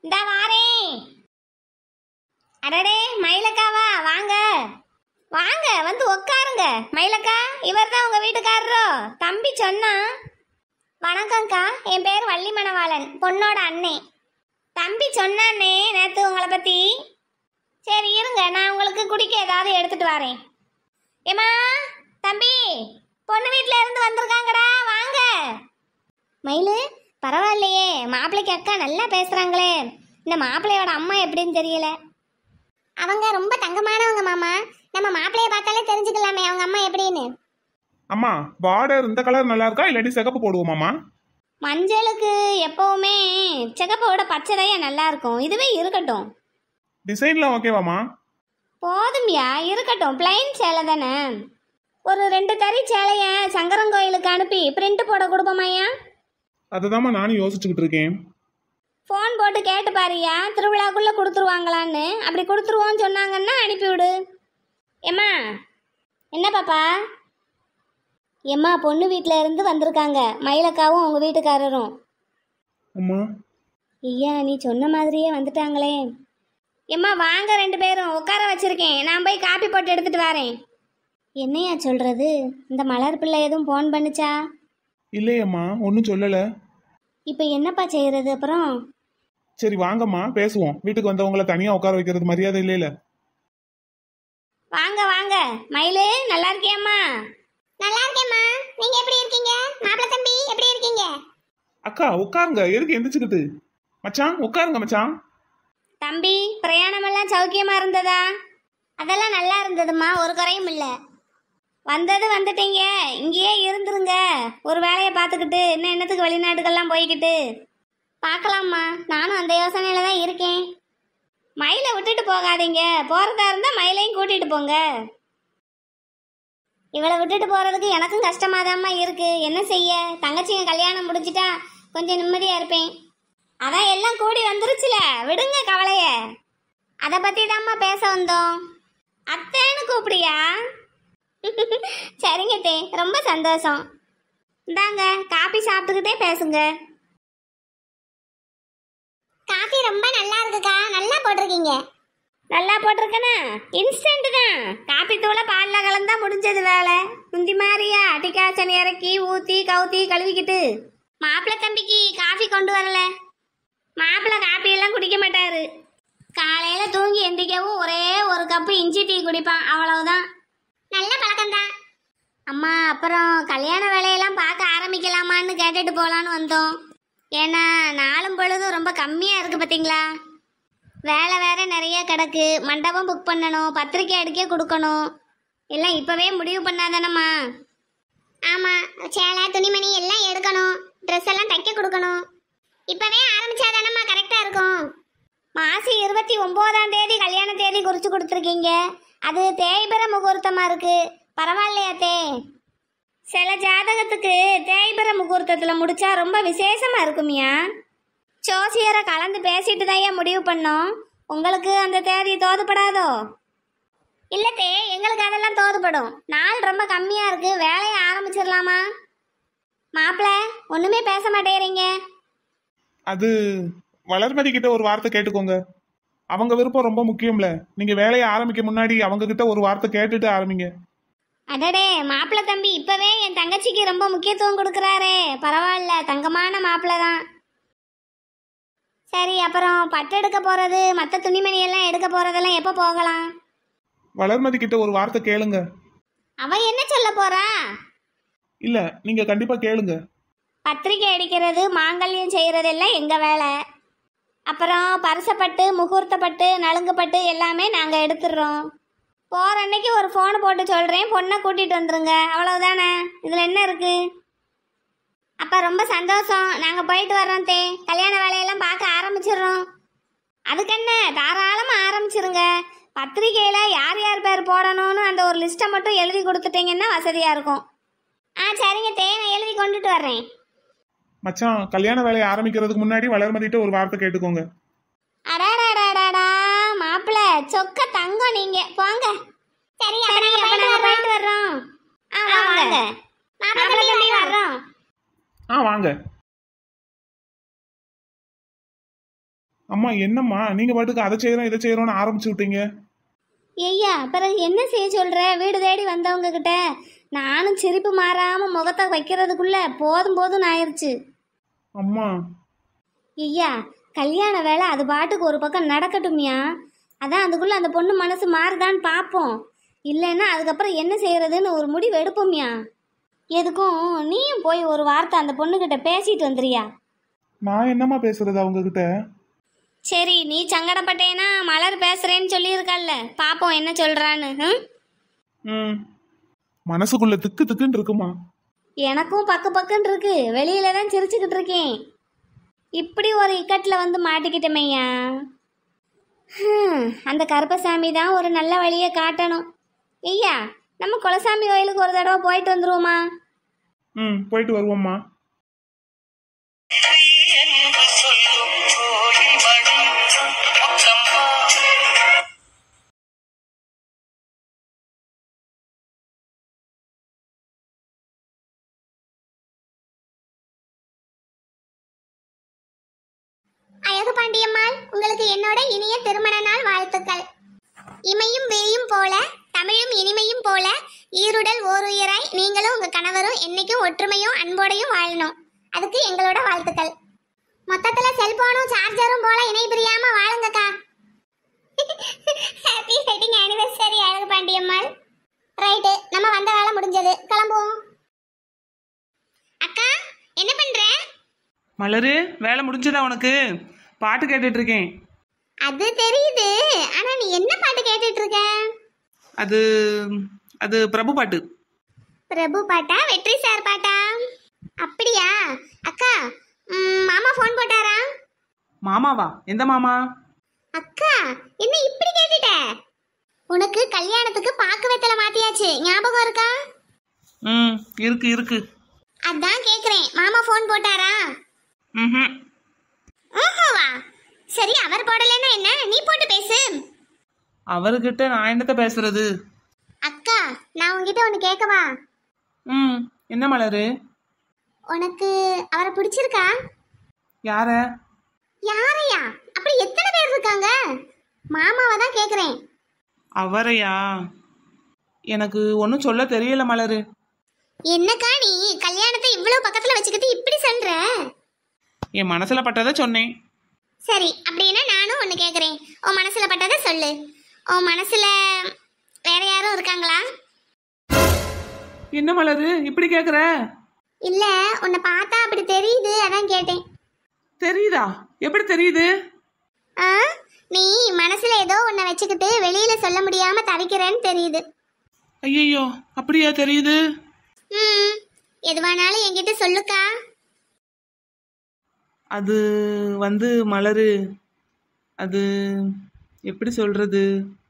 இந்த வாரேன் அடடே மயிலக்காவா வாங்க வாங்க வந்து உட்காருங்க மயிலக்கா இவர் தான் உங்க வீட்டுக்காரரோ தம்பி சொன்னா வணக்கம்க்கா என் பேர் வள்ளி மணவாளன் பொண்ணோட அண்ணே தம்பி சொன்னானே நேத்து உங்களை பத்தி சரி இருங்க நான் உங்களுக்கு குடிக்க ஏதாவது எடுத்துட்டு வரேன் ஏமா தம்பி பொண்ணு வீட்ல இருந்து வந்திருக்காங்கடா வாங்க மயிலு பரவாயில்லையே மாப்பிள்ளைக்கு அக்கா நல்லா பேசுறாங்களே இந்த மாப்பிள்ளையோட அம்மா எப்படின்னு தெரியல அவங்க ரொம்ப தங்கமானவங்க மாமா நம்ம மாப்பிள்ளைய பார்த்தாலே தெரிஞ்சுக்கலாமே அவங்க அம்மா எப்படின்னு அம்மா பார்டர் இந்த கலர் நல்லா இருக்கா இல்லாட்டி சிகப்பு போடுவோமாம்மா மஞ்சளுக்கு எப்பவுமே சிகப்போட பச்சைதையா நல்லா இருக்கும் இதுவே இருக்கட்டும் டிசைன்லாம் ஓகேவாம்மா போதும்யா இருக்கட்டும் பிளைன் சேலை தானே ஒரு ரெண்டு தறி சேலைய சங்கரங்கோயிலுக்கு அனுப்பி பிரிண்ட் போட கொடுப்போமாய்யா அதுதாம்மா நானும் யோசிச்சுக்கிட்டு இருக்கேன் ஃபோன் போட்டு கேட்டு பாருயா திருவிழாக்குள்ள கொடுத்துருவாங்களான்னு அப்படி கொடுத்துருவோன்னு சொன்னாங்கன்னா அனுப்பிவிடு ஏம்மா என்ன பாப்பா எம்மா பொண்ணு வீட்டில் இருந்து வந்திருக்காங்க மயிலக்காவும் உங்கள் வீட்டுக்காரரும் அம்மா ஐயா நீ சொன்ன மாதிரியே வந்துட்டாங்களே எம்மா வாங்க ரெண்டு பேரும் உட்கார வச்சிருக்கேன் நான் போய் காப்பி போட்டு எடுத்துட்டு வரேன் என்னையா சொல்றது இந்த மலர் பிள்ளை எதுவும் ஃபோன் பண்ணுச்சா இல்லையம்மா ஒன்றும் சொல்லலை இப்போ என்னப்பா செய்யறது அப்புறம் சரி வாங்கம்மா பேசுவோம் வீட்டுக்கு வந்தவங்கள தனியாக உட்கார வைக்கிறது மரியாதை இல்லைல வாங்க வாங்க மயிலு நல்லா இருக்கியாம்மா நல்லா இருக்கேம்மா நீங்க எப்படி இருக்கீங்க மாப்பிள்ள தம்பி எப்படி இருக்கீங்க அக்கா உட்காருங்க எதுக்கு எந்திரிச்சுக்கிட்டு மச்சான் உட்காருங்க மச்சான் தம்பி பிரயாணமெல்லாம் சௌக்கியமா இருந்ததா அதெல்லாம் நல்லா இருந்ததும்மா ஒரு குறையும் இல்ல வந்தது வந்துட்டீங்க இங்கேயே இருந்துருங்க ஒரு வேலையை பார்த்துக்கிட்டு இன்னும் என்னத்துக்கு வெளிநாட்டுக்கெல்லாம் போய்கிட்டு பார்க்கலாம்மா நானும் அந்த யோசனையில தான் இருக்கேன் மயிலை விட்டுட்டு போகாதீங்க போறதா இருந்தா மயிலையும் கூட்டிட்டு போங்க இவளை விட்டுட்டு போறதுக்கு எனக்கும் கஷ்டமாதாம்மா இருக்கு என்ன செய்ய தங்கச்சிங்க கல்யாணம் முடிச்சிட்டா கொஞ்சம் நிம்மதியா இருப்பேன் அதான் எல்லாம் கூடி வந்துருச்சுல விடுங்க கவலைய அத பத்தி தாம்மா பேச வந்தோம் அத்தைன்னு கூப்பிடியா சரிங்க தே ரொம்ப சந்தோஷம் இந்தாங்க காபி சாப்பிட்டுக்கிட்டே பேசுங்க காபி ரொம்ப நல்லா இருக்குக்கா நல்லா போட்டிருக்கீங்க நல்லா போட்டிருக்கனா இன்ஸ்டன்ட் தான் காப்பி தூளை பாலில் கலந்தா முடிஞ்சது வேலை முந்தி மாதிரியா டிகாசன் இறக்கி ஊற்றி கவுத்தி கழுவிக்கிட்டு மாப்பிள்ளை தம்பிக்கு காஃபி கொண்டு வரல மாப்பிள்ளை காப்பி எல்லாம் குடிக்க மாட்டாரு காலையில தூங்கி எந்திரிக்கவும் ஒரே ஒரு கப்பு இஞ்சி டீ குடிப்பான் அவ்வளவுதான் நல்ல பழக்கம்தான் அம்மா அப்புறம் கல்யாண வேலையெல்லாம் பார்க்க ஆரம்பிக்கலாமான்னு கேட்டுட்டு போலான்னு வந்தோம் ஏன்னா நாளும் பொழுதும் ரொம்ப கம்மியா இருக்கு பாத்தீங்களா வேலை வேற நிறைய கிடக்கு மண்டபம் புக் பண்ணணும் பத்திரிக்கை அடிக்க கொடுக்கணும் எல்லாம் இப்பவே முடிவு பண்ணாதானம்மா ஆமா சேலை துணிமணி எல்லாம் எடுக்கணும் ட்ரெஸ் எல்லாம் தைக்க கொடுக்கணும் இப்பவே ஆரம்பிச்சாதானம்மா கரெக்டா இருக்கும் மாசி இருபத்தி ஒன்பதாம் தேதி கல்யாண தேதி குறிச்சு கொடுத்துருக்கீங்க அது தேய்பிர முகூர்த்தமா இருக்கு பரவாயில்லையா தே சில ஜாதகத்துக்கு தேய்பிர முகூர்த்தத்துல முடிச்சா ரொம்ப விசேஷமா இருக்குமியா ஜோசியரை கலந்து பேசிட்டு தான் முடிவு பண்ணோம் உங்களுக்கு அந்த தேதி தோதுப்படாதோ இல்லத்தே எங்களுக்கு அதெல்லாம் தோதுப்படும் நாள் ரொம்ப கம்மியா இருக்கு வேலையை ஆரம்பிச்சிடலாமா மாப்பிள்ள ஒண்ணுமே பேச மாட்டேறீங்க அது வளர்மதி கிட்ட ஒரு வார்த்தை கேட்டுக்கோங்க அவங்க விருப்பம் ரொம்ப முக்கியம்ல நீங்க வேலையை ஆரம்பிக்க முன்னாடி அவங்க கிட்ட ஒரு வார்த்தை கேட்டுட்டு ஆரம்பிங்க அடடே மாப்பிள்ள தம்பி இப்பவே என் தங்கச்சிக்கு ரொம்ப முக்கியத்துவம் கொடுக்குறாரே பரவாயில்ல தங்கமான மாப்பிள்ள தான் சரி அப்புறம் பட்டு எடுக்க போறது மற்ற துணிமணி எல்லாம் எடுக்க போறதெல்லாம் எப்போ போகலாம் வளர்மதி கிட்ட ஒரு வார்த்தை கேளுங்க அவ என்ன சொல்ல போறா இல்ல நீங்க கண்டிப்பா கேளுங்க பத்திரிக்கை அடிக்கிறது மாங்கல்யம் செய்யறதெல்லாம் எங்க வேலை அப்புறம் பரிசப்பட்டு முகூர்த்தப்பட்டு நலுங்குப்பட்டு எல்லாமே நாங்க எடுத்துடுறோம் போற அன்னைக்கு ஒரு ஃபோன் போட்டு சொல்றேன் பொண்ணை கூட்டிட்டு வந்துருங்க அவ்வளவுதானே இதுல என்ன இருக்கு அப்ப ரொம்ப சந்தோஷம் நாங்க போயிட்டு வர்றோம் தே கல்யாண வேலையெல்லாம் பார்க்க ஆரம்பிச்சிடுறோம் அதுக்கு என்ன தாராளமா ஆரம்பிச்சிருங்க பத்திரிக்கையில யார் யார் பேர் போடணும்னு அந்த ஒரு லிஸ்ட்டை மட்டும் எழுதி கொடுத்துட்டீங்கன்னா வசதியா இருக்கும் ஆ சரிங்க தே நான் எழுதி கொண்டுட்டு வர்றேன் மச்சான் கல்யாண வேலையை ஆரம்பிக்கிறதுக்கு முன்னாடி வளர்மதிட்ட ஒரு வார்த்தை கேட்டுக்கோங்க அடாடாடாடாடா மாப்பிள சொக்க தங்கம் நீங்க போங்க சரி அப்ப நாங்க போயிட்டு வர்றோம் ஆ வாங்க மாப்பிள தம்பி வர்றோம் ஆ வாங்க அம்மா என்னம்மா நீங்க பாட்டுக்கு அதை செய்யறோம் இதை செய்யறோம்னு ஆரம்பிச்சு விட்டீங்க ஐயா பிறகு என்ன செய்ய சொல்ற வீடு தேடி வந்தவங்க கிட்ட நானும் சிரிப்பு மாறாம முகத்தை வைக்கிறதுக்குள்ள போதும் போதும் ஆயிருச்சு அம்மா ஐயா கல்யாண வேலை அது பாட்டுக்கு ஒரு பக்கம் நடக்கட்டும்யா அதான் அதுக்குள்ள அந்த பொண்ணு மனசு மாறுதான்னு பார்ப்போம் இல்லைன்னா அதுக்கப்புறம் என்ன செய்யறதுன்னு ஒரு முடிவு எடுப்போம்யா எதுக்கும் நீயும் போய் ஒரு வார்த்தை அந்த பொண்ணுகிட்ட பேசிட்டு வந்துறியா நான் என்னம்மா பேசுறது அவங்க கிட்ட சரி நீ சங்கடப்பட்டேன்னா மலர் பேசுறேன்னு சொல்லியிருக்கல்ல பாப்போம் என்ன சொல்றான்னு ம்? ம் மனசுக்குள்ள திக்கு திக்குன்னு இருக்குமா எனக்கும் பக்கு பக்குன்னு இருக்கு வெளியில தான் சிரிச்சுக்கிட்டு இருக்கேன் இப்படி ஒரு இக்கட்டில் வந்து மாட்டிக்கிட்டமையா ஹம், அந்த கருப்பசாமி தான் ஒரு நல்ல வழியை காட்டணும் ஐயா நம்ம குலசாமி கோயிலுக்கு ஒரு தடவை போயிட்டு வந்துருவோமா ம் போயிட்டு வருவோம்மா என்று சொல்லும் கோயில் மணி முத்தம்மா அழகு பாண்டியம்மாள் உங்களுக்கு என்னோட இனிய திருமண நாள் வாழ்த்துக்கள் இமையும் விழியும் போல தமிழும் இனிமையும் போல ஈருடல் ஓருயிராய் நீங்களும் உங்க கணவரும் என்னைக்கும் ஒற்றுமையும் அன்போடையும் வாழணும் அதுக்கு எங்களோட வாழ்த்துக்கள் மொத்தத்துல செல்போனும் சார்ஜரும் போல இணை பிரியாம வாழுங்கக்கா ஹாப்பி வெட்டிங் ஆனிவர்சரி அழகு பாண்டியம்மாள் ரைட்டு நம்ம வந்த வேலை முடிஞ்சது கிளம்புவோம் அக்கா என்ன பண்ற மலரு வேலை முடிஞ்சதா உனக்கு பாட்டு கேட்டுட்டு இருக்கேன் அது தெரியுது ஆனா நீ என்ன பாட்டு கேட்டுட்டு இருக்க அது அது பிரபு பாட்டு பிரபு பாட்டா வெற்றி சார் பாட்டா அப்படியா அக்கா ம், மாமா ஃபோன் போட்டாரா மாமாவா எந்த மாமா அக்கா என்ன இப்படி கேட்டுட்ட உனக்கு கல்யாணத்துக்கு பாக்கு வெத்தலை மாத்தியாச்சு ஞாபகம் இருக்கா ம் இருக்கு இருக்கு அதான் கேக்குறேன் மாமா ஃபோன் போட்டாரா ம் ஓஹோவா சரி அவர் போடலைன்னா என்ன நீ போட்டு பேசு அவர்கிட்ட நான் என்னத்த பேசுறது அக்கா நான் உன்கிட்ட ஒன்று கேட்கவா ம் என்ன மலரு உனக்கு அவரை பிடிச்சிருக்கா யார யாரையா அப்படி எத்தனை பேர் இருக்காங்க மாமாவை தான் கேட்குறேன் அவரையா எனக்கு ஒன்றும் சொல்ல தெரியல மலரு என்னக்கா நீ கல்யாணத்தை இவ்வளவு பக்கத்துல வச்சுக்கிட்டு இப்படி சொல்ற என் மனசுல பட்டதை சொன்னேன் சரி அப்படின்னா நானும் ஒன்று கேட்குறேன் உன் மனசுல பட்டதை சொல்லு உன் மனசுல வேற யாரும் இருக்காங்களா என்ன மலரு இப்படி கேக்குற இல்ல உன்னை பார்த்தா அப்படி தெரியுது அதான் கேட்டேன் தெரியுதா எப்படி தெரியுது ஆ நீ மனசுல ஏதோ உன்னை வச்சுக்கிட்டு வெளியில சொல்ல முடியாம தவிக்கிறேன்னு தெரியுது ஐயோ அப்படியா தெரியுது ம் எதுவானாலும் என்கிட்ட சொல்லுக்கா அது வந்து மலரு அது எப்படி சொல்றது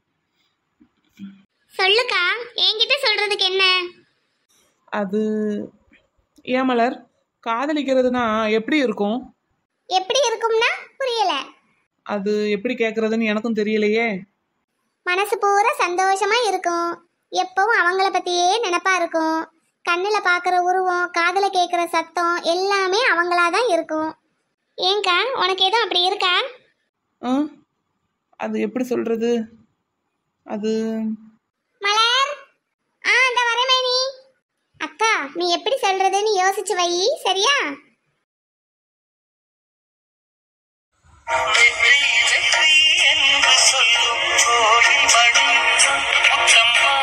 சொல்லுக்கா என்கிட்ட சொல்றதுக்கு என்ன அது ஏன் மலர் காதலிக்கிறதுனா எப்படி இருக்கும் எப்படி இருக்கும்னா புரியல அது எப்படி கேட்கறதுன்னு எனக்கும் தெரியலையே மனசு பூரா சந்தோஷமா இருக்கும் எப்பவும் அவங்கள பத்தியே நினைப்பா இருக்கும் கண்ணுல பாக்குற உருவம் காதுல கேக்குற சத்தம் எல்லாமே அவங்களா தான் இருக்கும் ஏங்கா உனக்கு எதுவும் அப்படி இருக்கா ஆ அது எப்படி சொல்றது அது மலர் ஆ அந்த வரமே நீ அக்கா நீ எப்படி சொல்றதுன்னு யோசிச்சு வை சரியா வெற்றி வெற்றி என்று சொல்லும் கோயில் மணி முத்தம்மா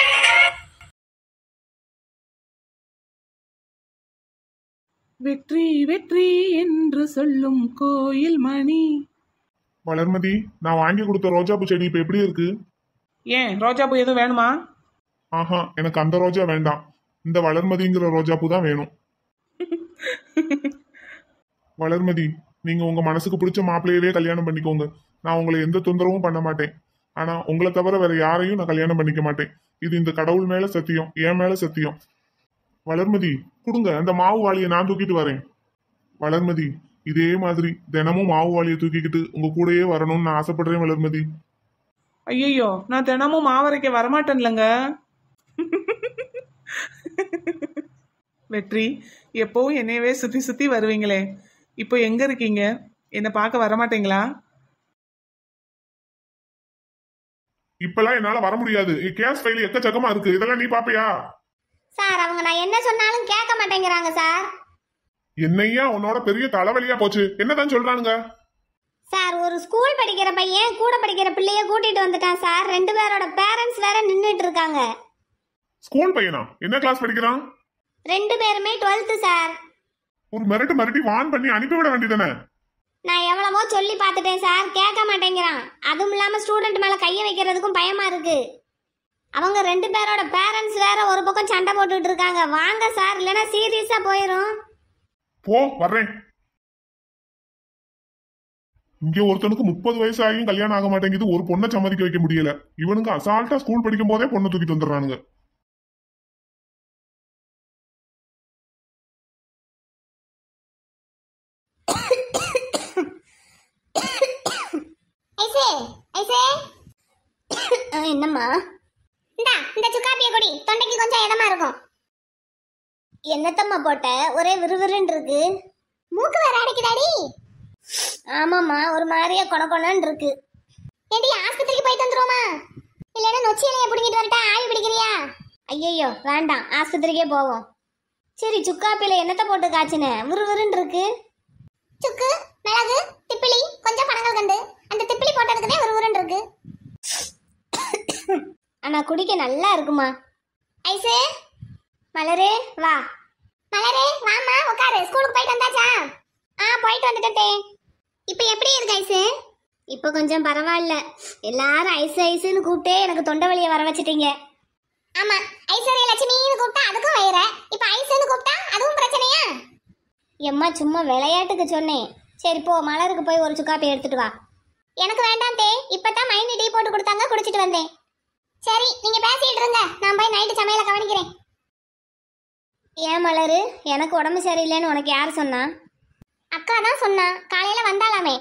வெற்றி வெற்றி என்று சொல்லும் கோயில் மணி வளர்மதி நான் வாங்கி கொடுத்த ரோஜாப்பூ செடி இப்ப எப்படி இருக்கு ஏன் ரோஜாப்பூ எதுவும் வேணுமா ஆஹா எனக்கு அந்த ரோஜா வேண்டாம் இந்த வளர்மதிங்கிற ரோஜாப்பூ தான் வேணும் வளர்மதி நீங்க உங்க மனசுக்கு பிடிச்ச மாப்பிள்ளையவே கல்யாணம் பண்ணிக்கோங்க நான் உங்களை எந்த தொந்தரவும் பண்ண மாட்டேன் ஆனா உங்களை தவிர வேற யாரையும் நான் கல்யாணம் பண்ணிக்க மாட்டேன் இது இந்த கடவுள் மேல சத்தியம் என் மேல சத்தியம் வளர்மதி கொடுங்க அந்த மாவு வாளியை நான் தூக்கிட்டு வரேன் வளர்மதி இதே மாதிரி தினமும் மாவு வாளியை தூக்கிக்கிட்டு உங்க கூடயே வரணும்னு நான் ஆசைப்படுறேன் வளர்மதி ஐயோ நான் தினமும் மாவரைக்க வரமாட்டேன்லங்க வெற்றி எப்பவும் என்னையவே சுத்தி சுத்தி வருவீங்களே இப்போ எங்க இருக்கீங்க என்னை பார்க்க வரமாட்டீங்களா இப்பெல்லாம் என்னால வர முடியாது கேஸ் ஃபைல் எக்கச்சக்கமா இருக்கு இதெல்லாம் நீ பாப்பியா சார் அவங்க நான் என்ன சொன்னாலும் கேட்க மாட்டேங்கிறாங்க சார் என்னையா உன்னோட பெரிய தலைவலியா போச்சு என்னதான் சொல்றானுங்க சார் ஒரு ஸ்கூல் படிக்கிற பையன் கூட படிக்கிற பிள்ளைய கூட்டிட்டு வந்துட்டான் சார் ரெண்டு பேரோட பேரண்ட்ஸ் வேற நின்றுட்டு இருக்காங்க ஸ்கூல் பையனா என்ன கிளாஸ் படிக்கிறான் ரெண்டு பேருமே டுவெல்த்து சார் ஒரு மிரட்டு மிரட்டி வான் பண்ணி அனுப்பிவிட வேண்டியதானே நான் எவ்வளவோ சொல்லி பார்த்துட்டேன் சார் கேட்க மாட்டேங்கிறான் அதுவும் இல்லாம ஸ்டூடெண்ட் மேல கையை வைக்கிறதுக்கும் பயமா இருக்கு அவங்க ரெண்டு பேரோட பேரண்ட்ஸ் வேற ஒரு பக்கம் சண்டை போட்டுட்டு இருக்காங்க வாங்க சார் இல்லைன்னா சீரியஸா போயிரும் போ வர்றேன் இங்க ஒருத்தனுக்கு முப்பது வயசு ஆகியும் கல்யாணம் ஆக மாட்டேங்குது ஒரு பொண்ணை சம்மதிக்க வைக்க முடியல இவனுக்கு அசால்ட்டா ஸ்கூல் படிக்கும் போதே பொண்ணை தூக்கிட்டு வந்துடுறானுங்க ஐசே ஐசே அஹ், என்னம்மா இந்தா இந்த சுக்காப்பிய குடி தொண்டைக்கு கொஞ்சம் இதமா இருக்கும் என்னத்தம்மா போட்ட ஒரே விறுவிறுன்னு இருக்கு மூக்கு வேற அடைக்குதாடி ஆமாம்மா ஒரு மாதிரியா கொண கொணன்னு இருக்கு ஏடி ஆஸ்பத்திரிக்கு போயிட்டு வந்துருவோமா இல்லைன்னா நொச்சி இலைய பிடிங்கிட்டு வரட்டா ஆவி பிடிக்கிறியா ஐயையோ வேண்டாம் ஆஸ்பத்திரிக்கே போவோம் சரி சுக்காப்பில என்னத்த போட்டு காய்ச்சின விறுவிறுன்னு இருக்கு சுக்கு மிளகு திப்பிலி கொஞ்சம் பனங்கள் கண்டு அந்த திப்பிலி போட்டதுக்குனே ஒரு உருண்டு இருக்கு ஆனா குடிக்க நல்லா இருக்குமா ஐசு மலரே வா மலரே வாமா உட்காரு ஸ்கூலுக்கு போயிட்டு வந்தாச்சா ஆ போயிட்டு வந்துட்டே இப்போ எப்படி இருக்கு ஐசு இப்போ கொஞ்சம் பரவாயில்ல எல்லாரும் ஐஸ் ஐஸ்னு கூப்பிட்டே எனக்கு தொண்டை வலியை வர வச்சிட்டீங்க ஆமா ஐஸ்வர்ய லட்சுமின்னு கூப்பிட்டா அதுக்கும் வயிற இப்போ ஐசுன்னு கூப்பிட்டா அதுவும் பிரச்சனையா எம்மா சும்மா விளையாட்டுக்கு சொன்னேன் சரி போ மலருக்கு போய் ஒரு சுக்காப்பி எடுத்துட்டு வா எனக்கு வேண்டாம் தே இப்பதான் மைனி டீ போட்டு கொடுத்தாங்க குடிச்சிட்டு வந்தேன் சரி நீங்க பேசிட்டு இருங்க நான் போய் நைட்டு சமையலை கவனிக்கிறேன் ஏன் மலரு எனக்கு உடம்பு சரியில்லைன்னு உனக்கு யார் சொன்னா அக்கா தான் சொன்னா காலையில வந்தாலாமே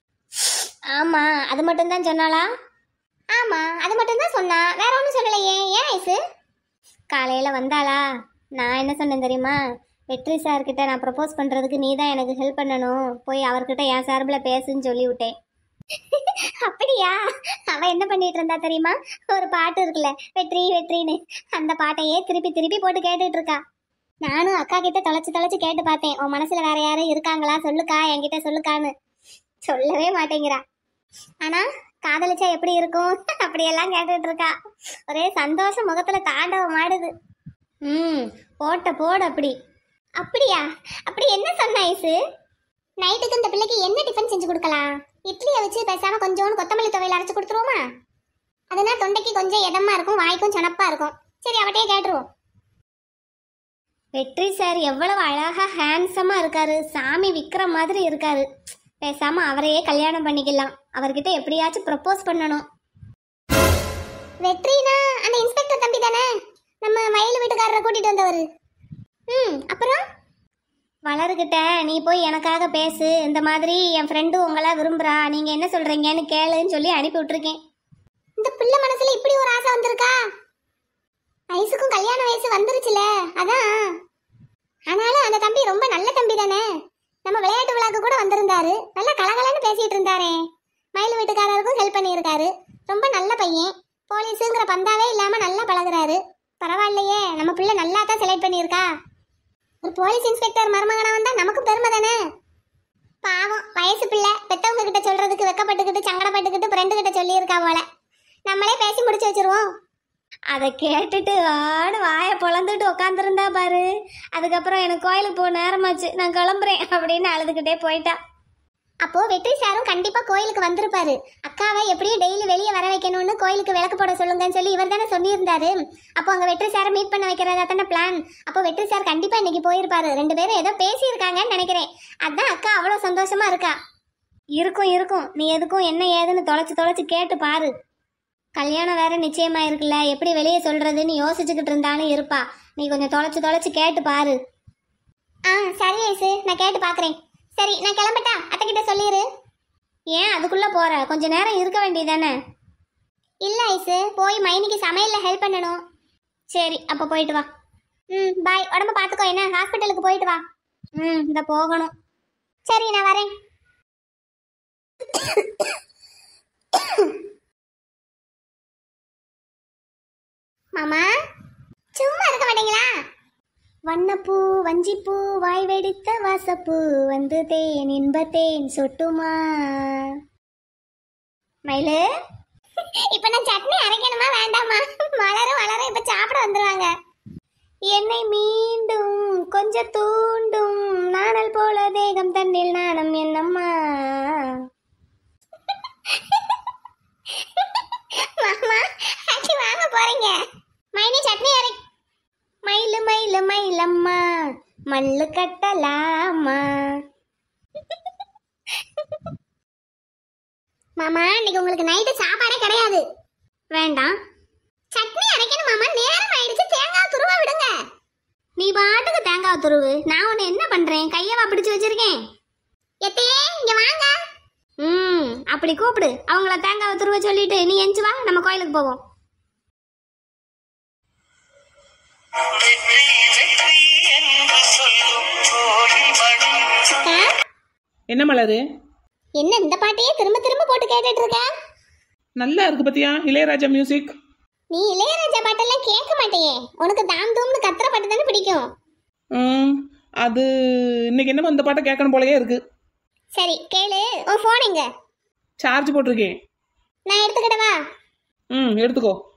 ஆமா அது மட்டும் தான் சொன்னாளா ஆமா அது மட்டும் தான் சொன்னா வேற ஒன்றும் சொல்லலையே ஏன் ஐசு காலையில வந்தாளா நான் என்ன சொன்னேன் தெரியுமா வெற்றி சார்கிட்ட நான் ப்ரப்போஸ் பண்றதுக்கு நீ தான் எனக்கு ஹெல்ப் பண்ணணும் போய் அவர்கிட்ட என் சார்பில் பேசுன்னு சொல்லி விட்டேன் அப்படியா அவ என்ன பண்ணிட்டு இருந்தா தெரியுமா ஒரு பாட்டு இருக்குல்ல வெற்றி வெற்றின்னு அந்த பாட்டையே திருப்பி திருப்பி போட்டு கேட்டுட்டு இருக்கா நானும் அக்கா கிட்ட தொலைச்சு தொலைச்சு கேட்டு பார்த்தேன் உன் மனசுல வேற யாரும் இருக்காங்களா சொல்லுக்கா என்கிட்ட சொல்லுக்கான்னு சொல்லவே மாட்டேங்கிறா ஆனா காதலிச்சா எப்படி இருக்கும் அப்படியெல்லாம் கேட்டுட்டு இருக்கா ஒரே சந்தோஷம் முகத்துல தாண்டவம் ஆடுது ம் போட்ட போடு அப்படி அப்படியா அப்படி என்ன சொன்ன ஐசு நைட்டுக்கு இந்த பிள்ளைக்கு என்ன டிஃபன் செஞ்சு கொடுக்கலாம் இட்லியை வச்சு பேசாம கொஞ்சோண்டு கொத்தமல்லி துவையல் அரைச்சு கொடுத்துருவோமா அதனால் தொண்டைக்கு கொஞ்சம் இதமா இருக்கும் வாய்க்கும் சனப்பா இருக்கும் சரி அவட்டையே கேட்டுருவோம் வெற்றி சார் எவ்வளவு அழகா ஹேண்ட்ஸமா இருக்காரு சாமி விக்கிற மாதிரி இருக்காரு பேசாம அவரையே கல்யாணம் பண்ணிக்கலாம் அவர்கிட்ட எப்படியாச்சும் ப்ரப்போஸ் பண்ணணும் வெற்றினா அந்த இன்ஸ்பெக்டர் தம்பி தானே நம்ம வயல் வீட்டுக்காரரை கூட்டிட்டு வந்தவர் ம் அப்புறம் வளர்கிட்ட நீ போய் எனக்காக பேசு இந்த மாதிரி என் ஃப்ரெண்டு உங்களை விரும்புறா நீங்க என்ன சொல்றீங்கன்னு கேளுன்னு சொல்லி அனுப்பி விட்டுருக்கேன் இந்த பிள்ளை மனசுல இப்படி ஒரு ஆசை வந்திருக்கா ஐஸுக்கும் கல்யாண வயசு வந்துருச்சுல அதான் ஆனாலும் அந்த தம்பி ரொம்ப நல்ல தம்பி தானே நம்ம விளையாட்டு விழாக்கு கூட வந்திருந்தாரு நல்லா கலகலன்னு பேசிட்டு இருந்தாரே மயில் வீட்டுக்காரருக்கும் ஹெல்ப் பண்ணியிருக்காரு ரொம்ப நல்ல பையன் போலீஸுங்கிற பந்தாவே இல்லாம நல்லா பழகுறாரு பரவாயில்லையே நம்ம பிள்ளை நல்லா தான் செலக்ட் பண்ணியிருக்கா ஒரு போலீஸ் இன்ஸ்பெக்டர் மருமகனா வந்தா நமக்கு பெருமை தானே பாவம் வயசு பிள்ளை பெத்தவங்க கிட்ட சொல்றதுக்கு வெக்கப்பட்டுக்கிட்டு சங்கடப்பட்டுக்கிட்டு ஃப்ரெண்டு கிட்ட சொல்லியிருக்கா போல நம்மளே பேசி முடிச்சு வச்சிருவோம் அதை கேட்டுட்டு ஆடு வாயை பொழந்துட்டு உட்காந்துருந்தா பாரு அதுக்கப்புறம் எனக்கு கோயிலுக்கு போக நேரமாச்சு நான் கிளம்புறேன் அப்படின்னு அழுதுகிட்டே போயிட்டா அப்போ வெற்றி சாரும் கண்டிப்பா கோயிலுக்கு வந்திருப்பாரு அக்காவை எப்படியும் டெய்லி வெளியே வர வைக்கணும்னு கோயிலுக்கு விளக்கு போட சொல்லுங்கன்னு சொல்லி இவர் தானே சொல்லியிருந்தாரு அப்போ அங்க வெற்றி சாரை மீட் பண்ண வைக்கிறதா தானே பிளான் அப்போ வெற்றி சார் கண்டிப்பா இன்னைக்கு போயிருப்பாரு ரெண்டு பேரும் ஏதோ பேசியிருக்காங்கன்னு நினைக்கிறேன் அதான் அக்கா அவ்வளோ சந்தோஷமா இருக்கா இருக்கும் இருக்கும் நீ எதுக்கும் என்ன ஏதுன்னு தொலைச்சு தொலைச்சு கேட்டு பாரு கல்யாணம் வேற நிச்சயமா இருக்குல்ல எப்படி வெளியே சொல்றதுன்னு யோசிச்சுக்கிட்டு இருந்தாலும் இருப்பா நீ கொஞ்சம் தொலைச்சு தொலைச்சு கேட்டு பாரு ஆ சரி ஐசு நான் கேட்டு பாக்குறேன் சரி நான் கிளம்பட்டா அத்தை கிட்ட சொல்லிடு ஏன் அதுக்குள்ள போற கொஞ்ச நேரம் இருக்க வேண்டியதானே இல்ல ஐசு போய் மைனிக்கு சமையல்ல ஹெல்ப் பண்ணணும் சரி அப்ப போயிட்டு வா ம் பாய் உடம்ப பாத்துக்கோ என்ன ஹாஸ்பிட்டலுக்கு போயிட்டு வா ம் இந்த போகணும் சரி நான் வரேன் மாமா சும்மா இருக்க மாட்டீங்களா வண்ணப்பூ வஞ்சிப்பூ வாய் வெடித்த வாசப்பூ வந்து தேன் இன்பத்தேன் சொட்டுமா மயிலு இப்ப நான் சட்னி அரைக்கணுமா வேண்டாமா மலரும் வளரும் இப்ப சாப்பிட வந்துருவாங்க என்னை மீண்டும் கொஞ்ச தூண்டும் நாணல் போல தேகம் தன்னில் நாணம் என்னம்மா மாமா அடி வாங்க போறீங்க மைனி சட்னி அரை மயிலு மயிலு மயிலம்மா மல்லு கட்டலாமா மாமா இன்னைக்கு உங்களுக்கு நைட்டு சாப்பாடே கிடையாது வேண்டாம் சட்னி அரைக்கணும் மாமா நேரம் ஆயிடுச்சு தேங்காய் துருவ விடுங்க நீ பாட்டுக்கு தேங்காய் துருவு நான் உன்னை என்ன பண்றேன் கையவா பிடிச்சு வச்சிருக்கேன் எத்தையே இங்க வாங்க ம் அப்படி கூப்பிடு அவங்கள தேங்காவை துருவ சொல்லிட்டு நீ எஞ்சி வா நம்ம கோயிலுக்கு போவோம் வெற்றி வெற்றி என்று சொல்லும் கோயில் மணி அக்கா, என்ன மலரு என்ன இந்த பாட்டையே திரும்ப திரும்ப போட்டு கேட்டுட்டு இருக்க நல்லா இருக்கு பத்தியா இளையராஜா மியூசிக் நீ இளையராஜா பாட்டெல்லாம் கேட்க மாட்டேயே உனக்கு தாம் தூம்னு கத்துற பாட்டு தானே பிடிக்கும் ம், அது இன்னைக்கு என்னமோ இந்த பாட்டை கேட்கணும் போலயே இருக்கு சரி கேளு உன் ஃபோன் எங்க சார்ஜ் போட்டிருக்கேன் நான் எடுத்துக்கிடவா ம் எடுத்துக்கோ